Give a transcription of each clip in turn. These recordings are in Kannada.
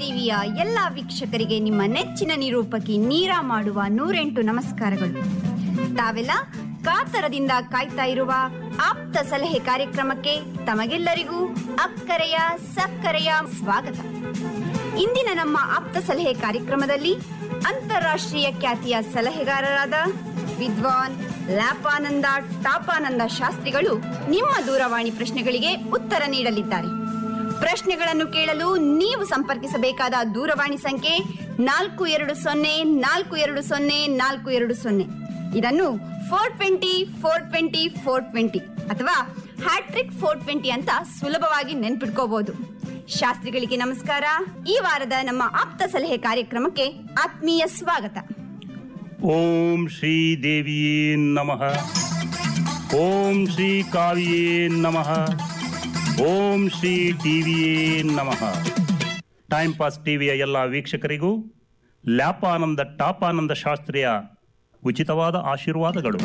ಟಿವಿಯ ಎಲ್ಲಾ ವೀಕ್ಷಕರಿಗೆ ನಿಮ್ಮ ನೆಚ್ಚಿನ ನಿರೂಪಕಿ ನೀರಾ ಮಾಡುವ ನೂರೆಂಟು ನಮಸ್ಕಾರಗಳು ತಾವೆಲ್ಲ ಕಾತರದಿಂದ ಕಾಯ್ತಾ ಇರುವ ಆಪ್ತ ಸಲಹೆ ಕಾರ್ಯಕ್ರಮಕ್ಕೆ ತಮಗೆಲ್ಲರಿಗೂ ಅಕ್ಕರೆಯ ಸಕ್ಕರೆಯ ಸ್ವಾಗತ ಇಂದಿನ ನಮ್ಮ ಆಪ್ತ ಸಲಹೆ ಕಾರ್ಯಕ್ರಮದಲ್ಲಿ ಅಂತಾರಾಷ್ಟ್ರೀಯ ಖ್ಯಾತಿಯ ಸಲಹೆಗಾರರಾದ ವಿದ್ವಾನ್ ಲ್ಯಾಪಾನಂದ ಟಾಪಾನಂದ ಶಾಸ್ತ್ರಿಗಳು ನಿಮ್ಮ ದೂರವಾಣಿ ಪ್ರಶ್ನೆಗಳಿಗೆ ಉತ್ತರ ನೀಡಲಿದ್ದಾರೆ ಪ್ರಶ್ನೆಗಳನ್ನು ಕೇಳಲು ನೀವು ಸಂಪರ್ಕಿಸಬೇಕಾದ ದೂರವಾಣಿ ಸಂಖ್ಯೆ ನಾಲ್ಕು ಎರಡು ಸೊನ್ನೆ ನಾಲ್ಕು ಎರಡು ಸೊನ್ನೆ ನಾಲ್ಕು ಎರಡು ಸೊನ್ನೆ ಇದನ್ನು four twenty four twenty four twenty ಅಥವಾ ಹ್ಯಾಟ್ರಿಕ್ ಫೋರ್ ಟ್ವೆಂಟಿ ಅಂತ ಸುಲಭವಾಗಿ ನೆನ್ಪಿಟ್ಕೋಬಹುದು ಶಾಸ್ತ್ರಿಗಳಿಗೆ ನಮಸ್ಕಾರ ಈ ವಾರದ ನಮ್ಮ ಆಪ್ತ ಸಲಹೆ ಕಾರ್ಯಕ್ರಮಕ್ಕೆ ಆತ್ಮೀಯ ಸ್ವಾಗತ ಓಂ ಶ್ರೀ ದೇವಿಯೇ ನಮಃ ಓಂ ಶ್ರೀ ಕಾವ್ಯೇ ನಮಃ ಓಂ ಶ್ರೀ ಟಿವಿಯೇ ನಮಃ ಟೈಮ್ ಪಾಸ್ ಟಿವಿಯ ಎಲ್ಲ ವೀಕ್ಷಕರಿಗೂ ಲ್ಯಾಪಾನಂದ ಟಾಪಾನಂದ ಶಾಸ್ತ್ರಿಯ ಉಚಿತವಾದ ಆಶೀರ್ವಾದಗಳು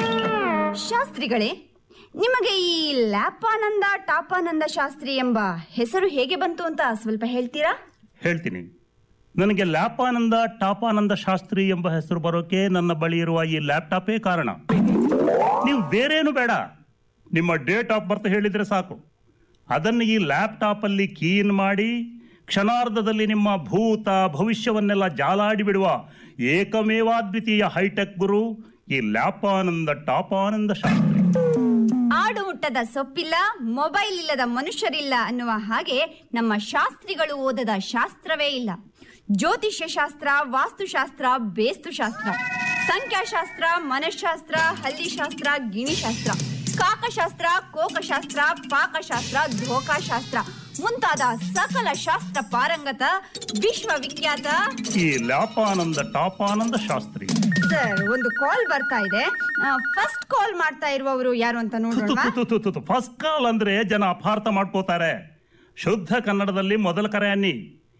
ಶಾಸ್ತ್ರಿಗಳೇ ನಿಮಗೆ ಈ ಲ್ಯಾಪಾನಂದ ಟಾಪಾನಂದ ಶಾಸ್ತ್ರಿ ಎಂಬ ಹೆಸರು ಹೇಗೆ ಬಂತು ಅಂತ ಸ್ವಲ್ಪ ಹೇಳ್ತೀರಾ ಹೇಳ್ತೀನಿ ನನಗೆ ಲ್ಯಾಪಾನಂದ ಟಾಪಾನಂದ ಶಾಸ್ತ್ರಿ ಎಂಬ ಹೆಸರು ಬರೋಕೆ ನನ್ನ ಬಳಿ ಇರುವ ಈ ಲ್ಯಾಪ್ಟಾಪೇ ಕಾರಣ ನೀವು ಬೇರೇನು ಬೇಡ ನಿಮ್ಮ ಡೇಟ್ ಆಫ್ ಬರ್ತ್ ಹೇಳಿದ್ರೆ ಸಾಕು ಅದನ್ನು ಈ ಲ್ಯಾಪ್ಟಾಪ್ ಅಲ್ಲಿ ಕೀನ್ ಮಾಡಿ ಕ್ಷಣಾರ್ಧದಲ್ಲಿ ನಿಮ್ಮ ಭೂತ ಭವಿಷ್ಯವನ್ನೆಲ್ಲ ಜಾಲಾಡಿ ಬಿಡುವ ಏಕಮೇವಾದ್ವಿತೀಯ ಹೈಟೆಕ್ ಗುರು ಈ ಲ್ಯಾಪಾನಂದ ಟಾಪಾನಂದ ಶಾಸ್ತ್ರಿ ಆಡು ಮುಟ್ಟದ ಸೊಪ್ಪಿಲ್ಲ ಮೊಬೈಲ್ ಇಲ್ಲದ ಮನುಷ್ಯರಿಲ್ಲ ಅನ್ನುವ ಹಾಗೆ ನಮ್ಮ ಶಾಸ್ತ್ರಿಗಳು ಓದದ ಶಾಸ್ತ್ರವೇ ಇಲ್ಲ ಜ್ಯೋತಿಷ್ಯ ಶಾಸ್ತ್ರ ವಾಸ್ತುಶಾಸ್ತ್ರ ಬೇಸ್ತುಶಾಸ್ತ್ರ ಸಂಖ್ಯಾಶಾಸ್ತ್ರ ಮನಃಶಾಸ್ತ್ರ ಹಲ್ಲಿಶಾಸ್ತ್ರ ಗಿಣಿಶಾಸ್ತ್ರ ಕಾಕಶಾಸ್ತ್ರ ಕೋಕಶಾಸ್ತ್ರ ಪಾಕಶಾಸ್ತ್ರ ಧೋಕಾಶಾಸ್ತ್ರ ಮುಂತಾದ ಸಕಲ ಶಾಸ್ತ್ರ ಪಾರಂಗತ ವಿಶ್ವವಿಖ್ಯಾತ ಈ ಲ್ಯಾಪಾನಂದ ಟಾಪಾನಂದ ಶಾಸ್ತ್ರಿ ಸರ್ ಒಂದು ಕಾಲ್ ಬರ್ತಾ ಇದೆ ಫಸ್ಟ್ ಕಾಲ್ ಮಾಡ್ತಾ ಇರುವವರು ಯಾರು ಅಂತ ನೋಡೋಣ ಫಸ್ಟ್ ಕಾಲ್ ಅಂದ್ರೆ ಜನ ಅಪಾರ್ಥ ಮಾಡ್ಕೋತಾರೆ ಶುದ್ಧ ಕನ್ನಡದಲ್ಲಿ ಮೊದಲ ಕರೆ ಅನ್ನಿ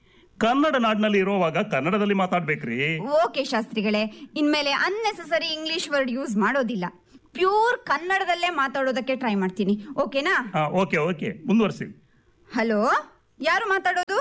ಕನ್ನಡ ನಾಡಿನಲ್ಲಿ ಇರುವಾಗ ಕನ್ನಡದಲ್ಲಿ ಮಾತಾಡ್ಬೇಕ್ರಿ ಓಕೆ ಶಾಸ್ತ್ರಿಗಳೇ ಇನ್ಮೇಲೆ ಅನ್ನೆಸೆಸರಿ ಇಂಗ್ಲಿಷ್ ವರ್ಡ್ ಯೂಸ್ ಮಾಡೋದಿಲ್ಲ ಪ್ಯೂರ್ ಕನ್ನಡದಲ್ಲೇ ಮಾತಾಡೋದಕ್ಕೆ ಟ್ರೈ ಮಾಡ್ತೀನಿ ಓಕೆನಾ ಓಕೆ ಓಕೆ ಮುಂದುವರಿಸಿ ಹಲೋ ಯಾರು ಮಾತಾಡೋದು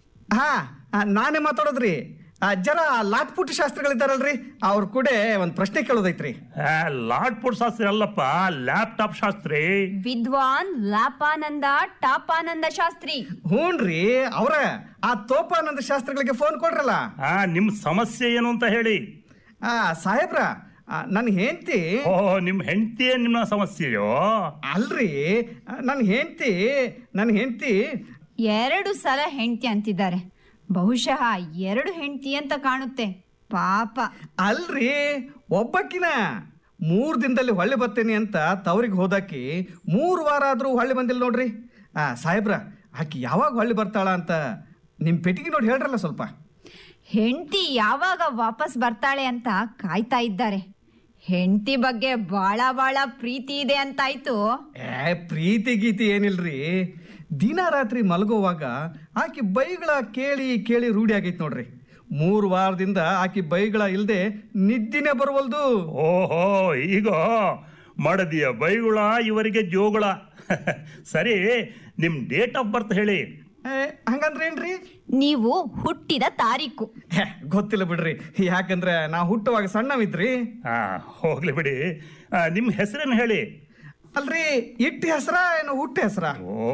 ಹಾ ಆ, ನಾನೇ ಮಾತಾಡೋದ್ರಿ ಆ, ಜರ ಲಾಟ್ಪುಟ್ ಶಾಸ್ತ್ರಿಗಳಿದ್ದಾರಲ್ರಿ ಅವ್ರ ಕೂಡ ಒಂದ್ ಪ್ರಶ್ನೆ ಕೇಳೋದೈತ್ರಿ ಆ, ಲಾರ್ಡ್ ಪುಟ್ ಶಾಸ್ತ್ರಿ ಅಲ್ಲಪ್ಪ ಲ್ಯಾಪ್ಟಾಪ್ ಶಾಸ್ತ್ರಿ ವಿದ್ವಾನ್ ಲಾಪಾನಂದ ಟಾಪಾನಂದ ಶಾಸ್ತ್ರಿ ಹ್ಞೂನ್ರಿ ಅವ್ರ ಆ ತೋಪಾನಂದ ಶಾಸ್ತ್ರಿಗಳಿಗೆ ಫೋನ್ ಕೊಡ್ರಲ್ಲ ಆ ನಿಮ್ ಸಮಸ್ಯೆ ಏನು ಅಂತ ಹೇಳಿ ಆ ಸಾಹೇಬ್ರ ನನ್ನ ಹೆಂಡತಿ ಓ ನಿಮ್ ಹೆಂಡತಿಯೇ ನಿಮ್ಮ ಸಮಸ್ಯೆಯೋ ಅಲ್ರಿ ನನ್ನ ಹೆಂಡತಿ ನನ್ನ ಹೆಂಡತಿ ಎರಡು ಸಲ ಹೆಂಡತಿ ಅಂತಿದ್ದಾರೆ ಬಹುಶಃ ಎರಡು ಹೆಂಡತಿ ಅಂತ ಕಾಣುತ್ತೆ ಪಾಪ ಅಲ್ರಿ ಒಬ್ಬಕ್ಕಿನ ಮೂರ್ ದಿನದಲ್ಲಿ ಹೊಳ್ಳಿ ಬರ್ತೇನೆ ಅಂತ ತವ್ರಿಗೆ ಹೋದಾಕಿ ಮೂರು ವಾರ ಆದ್ರೂ ಹೊಳ್ಳಿ ಬಂದಿಲ್ಲ ನೋಡ್ರಿ ಆ ಸಾಹೇಬ್ರ ಆಕಿ ಯಾವಾಗ ಹೊಳ್ಳಿ ಬರ್ತಾಳ ಅಂತ ನಿಮ್ ಪೆಟ್ಟಿಗೆ ನೋಡಿ ಹೇಳ್ರಲ್ಲ ಸ್ವಲ್ಪ ಹೆಂಡತಿ ಯಾವಾಗ ವಾಪಸ್ ಬರ್ತಾಳೆ ಅಂತ ಕಾಯ್ತಾ ಇದ್ದಾರೆ ಹೆಂಡತಿ ಬಗ್ಗೆ ಬಹಳ ಬಹಳ ಪ್ರೀತಿ ಇದೆ ಅಂತಾಯ್ತು ಏ ಪ್ರೀತಿ ಗೀತಿ ಏನಿಲ್ರಿ ದಿನ ರಾತ್ರಿ ಮಲಗೋವಾಗ ಆಕಿ ಬೈಗಳ ಕೇಳಿ ಕೇಳಿ ರೂಢಿ ಆಗೈತೆ ನೋಡ್ರಿ ಮೂರು ವಾರದಿಂದ ಆಕಿ ಬೈಗಳ ಇಲ್ದೆ ನಿದ್ದಿನೇ ಬರವಲ್ದು ಓಹೋ ಈಗ ಮಡದಿಯ ಬೈಗುಳ ಇವರಿಗೆ ಜೋಗುಳ ಸರಿ ನಿಮ್ ಡೇಟ್ ಆಫ್ ಬರ್ತ್ ಹೇಳಿ ಏ, ಹಂಗಂದ್ರೆ ಏನ್ರಿ ನೀವು ಹುಟ್ಟಿದ ತಾರೀಕು ಹೇ, ಗೊತ್ತಿಲ್ಲ ಬಿಡ್ರಿ ಯಾಕಂದ್ರೆ ನಾ ಹುಟ್ಟುವಾಗ ಸಣ್ಣವಿದ್ರಿ ಆ ಹೋಗ್ಲಿ ಬಿಡಿ ಆ, ನಿಮ್ ಹೆಸರೇನು ಹೇಳಿ ಅಲ್ರಿ ಇಟ್ಟ ಹೆಸರ ಏನು ಹುಟ್ಟ ಹೆಸರ ಓ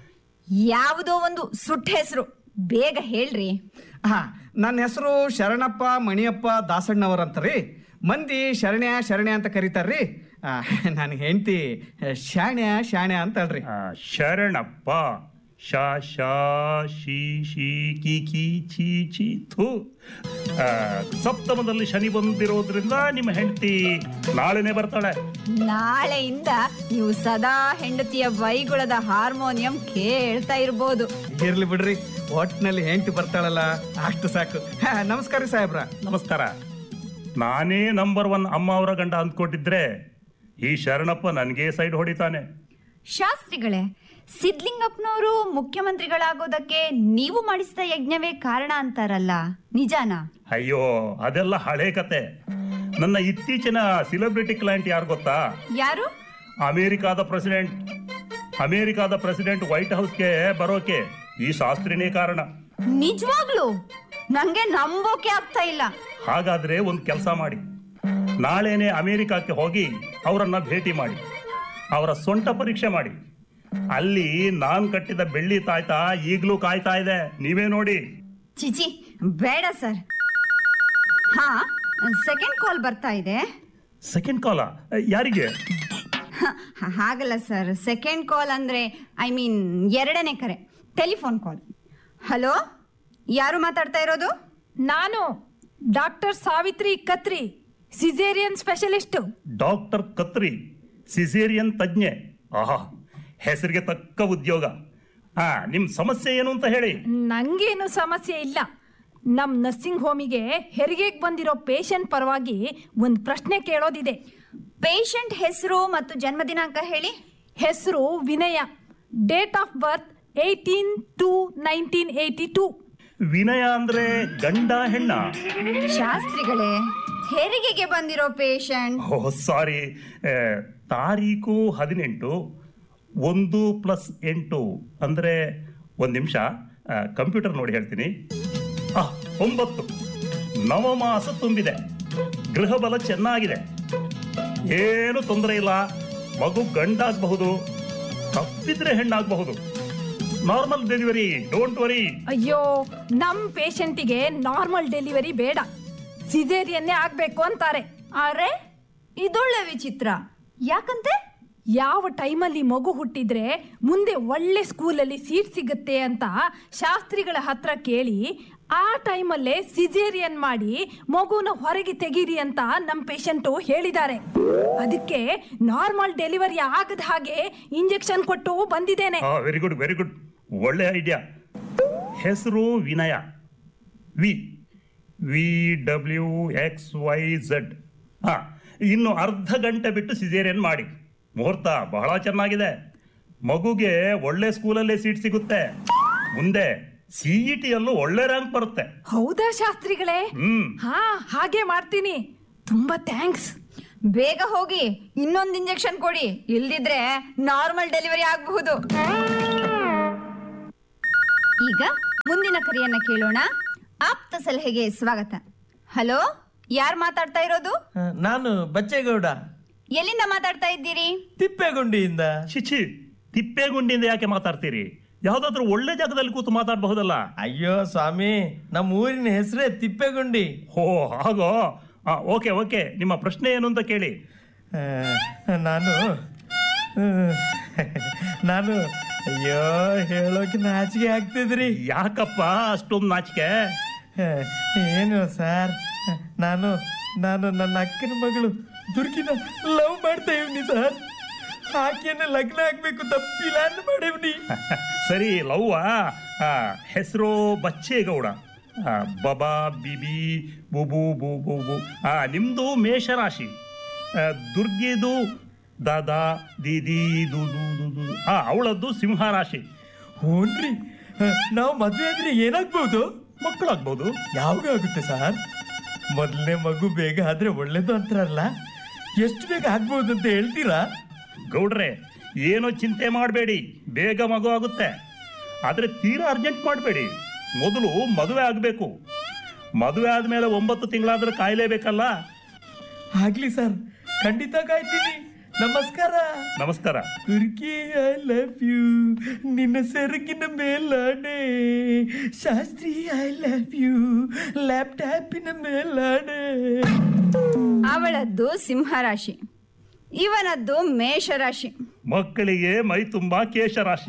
ಯಾವುದೋ ಒಂದು ಸುಟ್ಟ ಹೆಸರು ಬೇಗ ಹೇಳ್ರಿ ಹಾ ನನ್ನ ಹೆಸರು ಶರಣಪ್ಪ ಮಣಿಯಪ್ಪ ದಾಸಣ್ಣವರ್ ಅಂತಾರಿ ಮಂದಿ ಶರಣ್ಯ ಶರಣ್ಯ ಅಂತ ಕರೀತಾರ್ರಿ ನನ್ನ ಹೆಂಡತಿ ಶಾಣ್ಯ ಶಾಣ್ಯ ಅಂತಳ್ರಿ ಆ, ಶರಣಪ್ಪ ಶಾ ಶಾ ಶಿ ಶಿ ಕಿ ಕಿ ಚಿ ಚಿ ಥು ಆ, ಸಪ್ತಮದಲ್ಲಿ ಶನಿ ಬಂದಿರೋದ್ರಿಂದ ನಿಮ್ಮ ಹೆಂಡತಿ ನಾಳೆನೆ ಬರ್ತಾಳೆ ನಾಳೆಯಿಂದ ನೀವು ಸದಾ ಹೆಂಡತಿಯ ಬೈಗುಳದ ಹಾರ್ಮೋನಿಯಂ ಕೇಳ್ತಾ ಇರ್ಬೋದು ಇರ್ಲಿ ಬಿಡ್ರಿ ಒಟ್ನಲ್ಲಿ ಹೆಂಡತಿ ಬರ್ತಾಳಲ್ಲ ಅಷ್ಟು ಸಾಕು ಹಾ, ನಮಸ್ಕಾರ ರೀ ಸಾಹೇಬ್ರ ನಮಸ್ಕಾರ ನಾನೇ ನಂಬರ್ ಒನ್ ಅಮ್ಮ ಅವರ ಗಂಡ ಅಂದ್ಕೊಟ್ಟಿದ್ರೆ ಈ ಶರಣಪ್ಪ ನನಗೆ ಸೈಡ್ ಹೊಡಿತಾನೆ ಶಾಸ್ತ್ರಿಗಳೇ ಸಿದ್ಲಿಂಗಪ್ಪನವರು ಮುಖ್ಯಮಂತ್ರಿಗಳಾಗೋದಕ್ಕೆ ನೀವು ಮಾಡಿಸಿದ ಯಜ್ಞವೇ ಕಾರಣ ಅಂತಾರಲ್ಲ ನಿಜಾನಾ ಅಯ್ಯೋ ಅದೆಲ್ಲ ಹಳೆ ಕತೆ ನನ್ನ ಇತ್ತೀಚಿನ ಸೆಲೆಬ್ರಿಟಿ ಕ್ಲೈಂಟ್ ಯಾರು ಗೊತ್ತಾ ಯಾರು ಅಮೆರಿಕಾದ ಪ್ರೆಸಿಡೆಂಟ್ ಅಮೆರಿಕಾದ ಪ್ರೆಸಿಡೆಂಟ್ ವೈಟ್ ಹೌಸ್ಗೆ ಬರೋಕೆ ಈ ಶಾಸ್ತ್ರಿನೇ ಕಾರಣ ನಿಜವಾಗ್ಲು ನಂಗೆ ನಂಬೋಕೆ ಆಗ್ತಾ ಇಲ್ಲ ಹಾಗಾದ್ರೆ ಒಂದು ಕೆಲಸ ಮಾಡಿ ನಾಳೆನೆ ಅಮೆರಿಕಕ್ಕೆ ಹೋಗಿ ಅವರನ್ನ ಭೇಟಿ ಮಾಡಿ ಅವರ ಸೊಂಟ ಪರೀಕ್ಷೆ ಮಾಡಿ ಅಲ್ಲಿ ನಾನ್ ಕಟ್ಟಿದ ಬೆಳ್ಳಿ ತಾಯ್ತಾ ಈಗಲೂ ಕಾಯ್ತಾ ಇದೆ ನೀವೇ ನೋಡಿ ಚಿಚಿ ಬೇಡ ಸರ್ ಹಾ ಸೆಕೆಂಡ್ ಕಾಲ್ ಬರ್ತಾ ಇದೆ ಸೆಕೆಂಡ್ ಕಾಲ ಯಾರಿಗೆ ಹ, ಹಾಗಲ್ಲ ಸರ್ ಸೆಕೆಂಡ್ ಕಾಲ್ ಅಂದ್ರೆ ಐ ಮೀನ್ ಎರಡನೇ ಕರೆ ಟೆಲಿಫೋನ್ ಕಾಲ್ ಹಲೋ ಯಾರು ಮಾತಾಡ್ತಾ ಇರೋದು ನಾನು doctor Savitri Katri caesarean specialist doctor Katri caesarean ತಜ್ಞೆ ಆಹಾ ಹೆಸರಿಗೆ ತಕ್ಕ ಉದ್ಯೋಗ ಹಾ ನಿಮ್ ಸಮಸ್ಯೆ ಏನು ಅಂತ ಹೇಳಿ ನಂಗೇನು ಸಮಸ್ಯೆ ಇಲ್ಲ ನಮ್ ನರ್ಸಿಂಗ್ ಹೋಮಿಗೆ ಹೆರಿಗೆಗೆ ಬಂದಿರೋ ಪೇಷಂಟ್ ಪರವಾಗಿ ಒಂದು ಪ್ರಶ್ನೆ ಕೇಳೋದಿದೆ ಪೇಷಂಟ್ ಹೆಸರು ಮತ್ತು ಜನ್ಮ ದಿನಾಂಕ ಹೇಳಿ ಹೆಸರು Vinaya date of birth eighteen two nineteen eighty two Vinaya ಅಂದ್ರೆ ಗಂಡ ಹೆಣ್ಣ ಶಾಸ್ತ್ರಿಗಳೇ ಹೆರಿಗೆಗೆ ಬಂದಿರೋ ಪೇಷಂಟ್ ಓ ಸಾರಿ ತಾರೀಕು ಹದಿನೆಂಟು ಒಂದು ಪ್ಲಸ್ ಎಂಟು ಅಂದ್ರೆ ಒಂದು ನಿಮಿಷ ಕಂಪ್ಯೂಟರ್ ನೋಡಿ ಹೇಳ್ತೀನಿ ಆ ಒಂಬತ್ತು ನವಮಾಸ ತುಂಬಿದೆ ಗೃಹಬಲ ಚೆನ್ನಾಗಿದೆ ಏನು ತೊಂದರೆ ಇಲ್ಲ ಮಗು ಗಂಡಾಗಬಹುದು ತಪ್ಪಿದ್ರೆ ಹೆಣ್ಣಾಗಬಹುದು ನಾರ್ಮಲ್ ಡೆಲಿವರಿ ಡೋಂಟ್ ವರಿ ಅಯ್ಯೋ ನಮ್ ಪೇಷಂಟಿಗೆ ನಾರ್ಮಲ್ ಡೆಲಿವರಿ ಬೇಡ ಸಿಸೇರಿಯನ್ನೇ ಆಗ್ಬೇಕು ಅಂತಾರೆ ಅರೆ ಇದೊಳ್ಳೆ ವಿಚಿತ್ರ ಯಾಕಂತೆ ಯಾವ ಟೈಮಲ್ಲಿ ಮಗು ಹುಟ್ಟಿದ್ರೆ ಮುಂದೆ ಒಳ್ಳೆ ಸ್ಕೂಲಲ್ಲಿ ಸೀಟ್ ಸಿಗುತ್ತೆ ಅಂತ ಶಾಸ್ತ್ರಿಗಳ ಹತ್ರ ಕೇಳಿ ಆ ಟೈಮಲ್ಲೇ ಸಿಜೇರಿಯನ್ ಮಾಡಿ ಮಗುನ ಹೊರಗೆ ತೆಗೀರಿ ಅಂತ ನಮ್ಮ ಪೇಷಂಟು ಹೇಳಿದ್ದಾರೆ ಅದಕ್ಕೆ ನಾರ್ಮಲ್ ಡೆಲಿವರಿ ಆಗದ ಹಾಗೆ ಇಂಜೆಕ್ಷನ್ ಕೊಟ್ಟು ಬಂದಿದ್ದೇನೆ ಹಾ ವೆರಿ ಗುಡ್ ವೆರಿ ಗುಡ್ ಒಳ್ಳೆ ಐಡಿಯಾ ಹೆಸರು Vinaya V V W X Y Z ಹಾ ಇನ್ನು ಅರ್ಧ ಗಂಟೆ ಬಿಟ್ಟು ಸಿಜೇರಿಯನ್ ಮಾಡಿ ಮುಹೂರ್ತ ಬಹಳ ಚೆನ್ನಾಗಿದೆ ಮಗುಗೆ ಒಳ್ಳೆ ಸ್ಕೂಲಲ್ಲೇ ಸೀಟ್ ಸಿಗುತ್ತೆ ಮುಂದೆ ಸಿಇ ಟಿಯಲ್ಲೂ ಒಳ್ಳೆ ರ್ಯಾಂಕ್ ಬರುತ್ತೆ ಹೌದಾ ಶಾಸ್ತ್ರಿಗಳೇ ಹ್ಮ್ ಹಾ ಹಾಗೆ ಮಾಡ್ತೀನಿ ತುಂಬಾ ಥ್ಯಾಂಕ್ಸ್ ಬೇಗ ಹೋಗಿ ಇನ್ನೊಂದು ಇಂಜೆಕ್ಷನ್ ಕೊಡಿ ಇಲ್ದಿದ್ರೆ ನಾರ್ಮಲ್ ಡೆಲಿವರಿ ಆಗಬಹುದು ಈಗ ಮುಂದಿನ ಕರೆಯನ್ನ ಕೇಳೋಣ ಆಪ್ತ ಸಲಹೆಗೆ ಸ್ವಾಗತ ಹಲೋ ಯಾರು ಮಾತಾಡ್ತಾ ಇರೋದು ನಾನು ಬಚ್ಚೇಗೌಡ ಎಲ್ಲಿಂದ ಮಾತಾಡ್ತಾ ಇದ್ದೀರಿ ತಿಪ್ಪೇಗುಂಡಿಯಿಂದ ಚಿಚಿ ತಿಪ್ಪೇಗುಂಡಿಯಿಂದ ಯಾಕೆ ಮಾತಾಡ್ತೀರಿ ಯಾವ್ದಾದ್ರು ಒಳ್ಳೆ ಜಾಗದಲ್ಲಿ ಕೂತು ಮಾತಾಡಬಹುದಲ್ಲ ಅಯ್ಯೋ ಸ್ವಾಮಿ ನಮ್ಮ ಊರಿನ ಹೆಸರೇ ತಿಪ್ಪೇಗುಂಡಿ ಹೋ ಹಾಗೋ ಓಕೆ ಓಕೆ ನಿಮ್ಮ ಪ್ರಶ್ನೆ ಏನು ಅಂತ ಕೇಳಿ ಆ, ನಾನು ಆ, ನಾನು ಅಯ್ಯೋ ಹೇಳೋಕೆ ನಾಚಿಕೆ ಆಗ್ತಿದ್ರಿ ಯಾಕಪ್ಪ ಅಷ್ಟೊಂದು ನಾಚಿಕೆ ಆ, ಏನು ಸರ್ ನಾನು ನಾನು ನನ್ನ ಅಕ್ಕನ ಮಗಳು ದುರ್ಗಿನ ಲವ್ ಮಾಡ್ತಾ ಇವ್ನಿ ಸರ್ ಆಕೆನ ಲಗ್ನ ಆಗ್ಬೇಕು ತಪ್ಪಿ ಪ್ಲಾನ್ ಮಾಡೇವ್ನಿ ಸರಿ ಲವ್ವ ಹೆಸರು ಬಚ್ಚೇಗೌಡ ಆ, ಬಬಾ ಬಿಬಿ ಬುಬು ಬು ಬು ಬು ಆ ನಿಮ್ದು ಮೇಷರಾಶಿ ಆ, ದುರ್ಗಿದು ದಾದಾ ದೀದಿ ದು ದು ದು ದು ಆ ಅವಳದ್ದು ಸಿಂಹರಾಶಿ ಹ್ಞೂನ್ರಿ ನಾವು ಮದುವೆ ಆದ್ರೆ ಏನಾಗ್ಬೋದು ಮಕ್ಕಳಾಗ್ಬೋದು ಯಾವಾಗ ಆಗುತ್ತೆ ಸರ್ ಮೊದಲನೇ ಮಗು ಬೇಗ ಆದ್ರೆ ಒಳ್ಳೇದು ಅಂತಾರಲ್ಲ ಎಷ್ಟು ಬೇಗ ಆಗ್ಬೋದು ಅಂತ ಹೇಳ್ತೀರಾ ಗೌಡ್ರೆ ಏನೋ ಚಿಂತೆ ಮಾಡಬೇಡಿ ಬೇಗ ಮಗು ಆಗುತ್ತೆ ಆದರೆ ತೀರಾ ಅರ್ಜೆಂಟ್ ಮಾಡಬೇಡಿ ಮೊದಲು ಮದುವೆ ಆಗಬೇಕು ಮದುವೆ ಆದಮೇಲೆ ಒಂಬತ್ತು ತಿಂಗಳಾದ್ರೆ ಕಾಯಲೇಬೇಕಲ್ಲ ಆಗ್ಲಿ ಸರ್ ಖಂಡಿತ ಕಾಯ್ತೀನಿ ನಮಸ್ಕಾರ ನಮಸ್ಕಾರ ತುರ್ಕಿ ಐ ಲವ್ ಯು ನಿನ್ನ ಸೆರಗಿನ ಮೇಲಾಣೆ ಶಾಸ್ತ್ರಿ ಐ ಲವ್ ಯು ಲ್ಯಾಪ್ಟಾಪಿನ ಮೇಲಾಣೆ ಅವಳದ್ದು ಸಿಂಹರಾಶಿ ಇವನದ್ದು ಮೇಷರಾಶಿ ಮಕ್ಕಳಿಗೆ ಮೈ ತುಂಬಾ ಕೇಶರಾಶಿ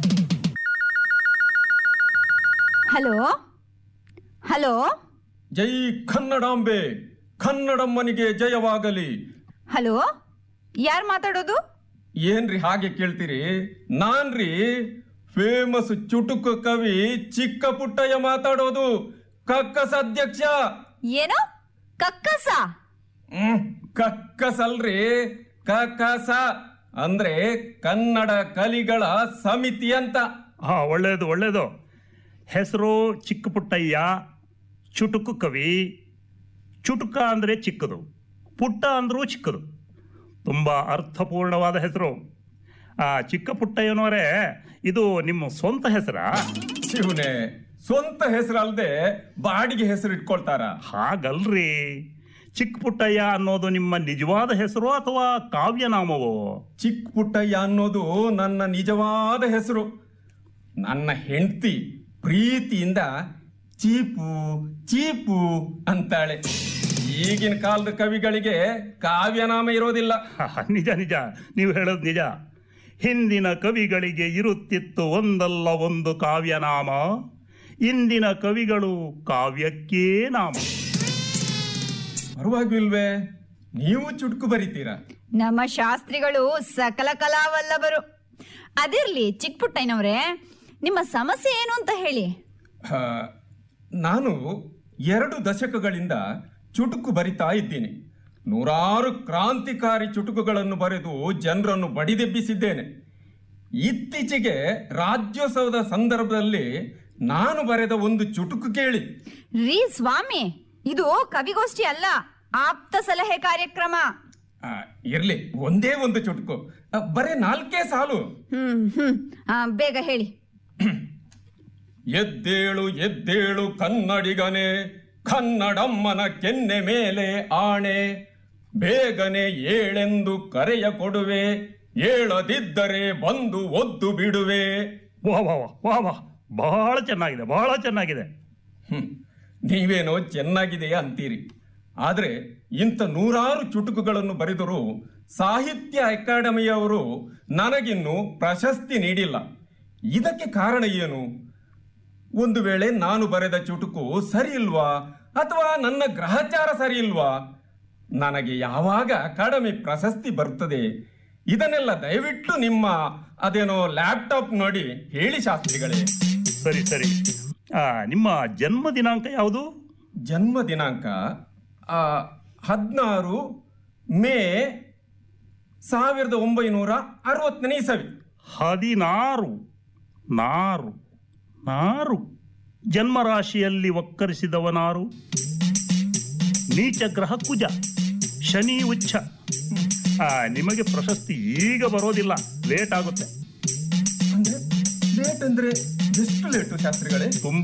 ಹಲೋ ಹಲೋ ಜೈ ಕನ್ನಡಾಂಬೆ ಕನ್ನಡಮ್ಮನಿಗೆ ಜಯವಾಗಲಿ ಹಲೋ ಯಾರು ಮಾತಾಡೋದು ಏನ್ರಿ ಹಾಗೆ ಕೇಳ್ತೀರಿ ನಾನ್ರಿ ಫೇಮಸ್ ಚುಟುಕು ಕವಿ ಚಿಕ್ಕ ಪುಟ್ಟಯ್ಯ ಮಾತಾಡೋದು ಕಕ್ಕಸ್ ಅಧ್ಯಕ್ಷ ಏನೋ ಕಕ್ಕಸ ಹ್ಮ್ ಕಕ್ಕಸ್ ಅಲ್ರಿ ಕಕ್ಕಸ ಅಂದ್ರೆ ಕನ್ನಡ ಕಲಿಗಳ ಸಮಿತಿ ಅಂತ ಹಾ ಒಳ್ಳೇದು ಒಳ್ಳೇದು ಹೆಸರು ಚಿಕ್ಕ ಪುಟ್ಟಯ್ಯ ಚುಟುಕು ಕವಿ ಚುಟುಕ ಅಂದರೆ ಚಿಕ್ಕದು ಪುಟ್ಟ ಅಂದ್ರೂ ಚಿಕ್ಕದು ತುಂಬ ಅರ್ಥಪೂರ್ಣವಾದ ಹೆಸರು ಆ ಚಿಕ್ಕ ಪುಟ್ಟಯ್ಯನವರೇ ಇದು ನಿಮ್ಮ ಸ್ವಂತ ಹೆಸರಾ ಶಿವನೇ ಸ್ವಂತ ಹೆಸರಲ್ದೆ ಬಾಡಿಗೆ ಹೆಸರು ಇಟ್ಕೊಳ್ತಾರ ಹಾಗಲ್ರಿ ಚಿಕ್ಕ ಪುಟ್ಟಯ್ಯ ಅನ್ನೋದು ನಿಮ್ಮ ನಿಜವಾದ ಹೆಸರು ಅಥವಾ ಕಾವ್ಯನಾಮವೋ ಚಿಕ್ಕ ಪುಟ್ಟಯ್ಯ ಅನ್ನೋದು ನನ್ನ ನಿಜವಾದ ಹೆಸರು ನನ್ನ ಹೆಂಡತಿ ಪ್ರೀತಿಯಿಂದ ಚೀಪು ಚೀಪು ಅಂತಾಳೆ ಈಗಿನ ಕಾಲದ ಕವಿಗಳಿಗೆ ಕಾವ್ಯನಾಮ ಇರೋದಿಲ್ಲ ಹ, ನಿಜ ನಿಜ ನೀವು ಹೇಳೋದು ನಿಜ ಹಿಂದಿನ ಕವಿಗಳಿಗೆ ಇರುತ್ತಿತ್ತು ಒಂದಲ್ಲ ಒಂದು ಕಾವ್ಯನಾಮ ಇಂದಿನ ಕವಿಗಳು ಕಾವ್ಯಕ್ಕೇ ನಾಮ ಪರವಾಗಿಲ್ವೇ ನೀವು ಚುಟುಕು ಬರಿತೀರಾ ನಮ್ಮ ಶಾಸ್ತ್ರಿಗಳು ಸಕಲ ಕಲಾವಲ್ಲಭರು ಅದಿರ್ಲಿ ಚಿಕ್ಕ ಪುಟ್ಟಯ್ಯನವ್ರೆ ನಿಮ್ಮ ಸಮಸ್ಯೆ ಏನು ಅಂತ ಹೇಳಿ ಆ, ನಾನು ಎರಡು ದಶಕಗಳಿಂದ ಚುಟುಕು ಬರಿತಾ ಇದ್ದೀನಿ ನೂರಾರು ಕ್ರಾಂತಿಕಾರಿ ಚುಟುಕುಗಳನ್ನು ಬರೆದು ಜನರನ್ನು ಬಡಿದೆಬ್ಬಿಸಿದ್ದೇನೆ ಇತ್ತೀಚೆಗೆ ರಾಜ್ಯೋತ್ಸವದ ಸಂದರ್ಭದಲ್ಲಿ ನಾನು ಬರೆದ ಒಂದು ಚುಟುಕು ಕೇಳಿ ರೀ ಸ್ವಾಮಿ ಇದು ಕವಿಗೋಷ್ಠಿ ಅಲ್ಲ ಆಪ್ತ ಸಲಹೆ ಕಾರ್ಯಕ್ರಮ ಆ, ಇರ್ಲಿ ಒಂದೇ ಒಂದು ಚುಟುಕು ಆ, ಬರೇ ನಾಲ್ಕೇ ಸಾಲು ಹ್ಮ್ ಹ್ಮ್ ಆ, ಬೇಗ ಹೇಳಿ ಎದ್ದೇಳು ಎದ್ದೇಳು ಕನ್ನಡಿಗನೇ ಕನ್ನಡಮ್ಮನ ಕೆನ್ನೆ ಮೇಲೆ ಆಣೆ ಬೇಗನೆ ಏಳೆಂದು ಕರೆಯ ಕೊಡುವೆ ಏಳದಿದ್ದರೆ ಬಂದು ಒದ್ದು ಬಿಡುವೆ ವಾ ವಾ ವಾ ವಾ ವಾ ಬಹಳ ಚೆನ್ನಾಗಿದೆ ಬಹಳ ಚೆನ್ನಾಗಿದೆ ಹ್ಮ್. ನೀವೇನೋ ಚೆನ್ನಾಗಿದೆ ಅಂತೀರಿ ಆದರೆ ಇಂಥ ನೂರಾರು ಚುಟುಕುಗಳನ್ನು ಬರೆದರೂ ಸಾಹಿತ್ಯ ಅಕಾಡೆಮಿಯವರು ನನಗಿನ್ನೂ ಪ್ರಶಸ್ತಿ ನೀಡಿಲ್ಲ ಇದಕ್ಕೆ ಕಾರಣ ಏನು ಒಂದು ವೇಳೆ ನಾನು ಬರೆದ ಚುಟುಕು ಸರಿ ಇಲ್ವಾ ಅಥವಾ ನನ್ನ ಗ್ರಹಚಾರ ಸರಿ ಇಲ್ವಾ ನನಗೆ ಯಾವಾಗ ಅಕಾಡೆಮಿ ಪ್ರಶಸ್ತಿ ಬರುತ್ತದೆ ಇದನ್ನೆಲ್ಲ ದಯವಿಟ್ಟು ನಿಮ್ಮ ಅದೇನೋ ಲ್ಯಾಪ್ಟಾಪ್ ನೋಡಿ ಹೇಳಿ ಶಾಸ್ತ್ರಿಗಳೇ ಸರಿ ಸರಿ ಆ, ನಿಮ್ಮ ಜನ್ಮ ದಿನಾಂಕ ಯಾವುದು ಜನ್ಮ ದಿನಾಂಕ ಹದಿನಾರು ಮೇ ಸಾವಿರದ ಒಂಬೈನೂರ ಅರವತ್ತನೇ ಇಸವಿ ಹದಿನಾರು ನಾರು ನಾರು ಜನ್ಮರಾಶಿಯಲ್ಲಿ ಒಕ್ಕರಿಸಿದವನಾರು ನೀಚ ಗ್ರಹ ಕುಜ ಶನಿ ಉಚ್ಛ ಆ, ನಿಮಗೆ ಪ್ರಶಸ್ತಿ ಈಗ ಬರೋದಿಲ್ಲ ಲೇಟ್ ಆಗುತ್ತೆ ಅಂದ್ರೆ ಲೇಟ್ ಅಂದ್ರೆ ಎಷ್ಟು ಲೇಟು ಶಾಸ್ತ್ರಿಗಳೇ ತುಂಬ